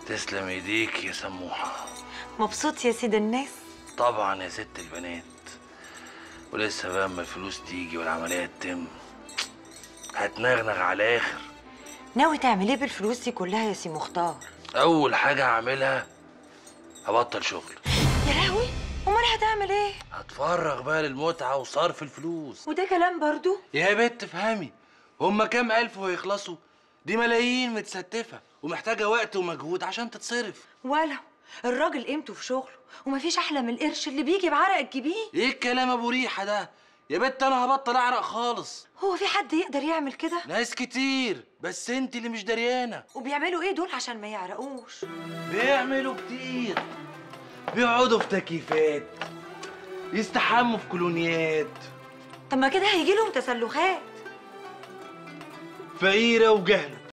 تسلم ايديك يا سموحه مبسوط يا سيد الناس طبعا يا ست البنات ولسه بقى اما الفلوس تيجي والعمليه تتم هتنغنغ على الاخر ناوي تعمل ايه بالفلوس دي كلها يا سي مختار اول حاجه هعملها هبطل شغل يا لهوي امال هتعمل ايه هتفرغ بقى للمتعه وصرف الفلوس وده كلام برضو يا بت فهمي هما كام الف ويخلصوا دي ملايين متستفه ومحتاجه وقت ومجهود عشان تتصرف ولو الراجل قيمته في شغله ومفيش احلى من القرش اللي بيجي بعرق تجيبيه ايه الكلام ابو ريحه ده يا بت انا هبطل اعرق خالص هو في حد يقدر يعمل كده ناس كتير بس انت اللي مش دريانه وبيعملوا ايه دول عشان ما يعرقوش بيعملوا كتير بيقعدوا في تكييفات يستحموا في كولونيات طب ما كده هيجي لهم تسلخات فقيرة وجهلة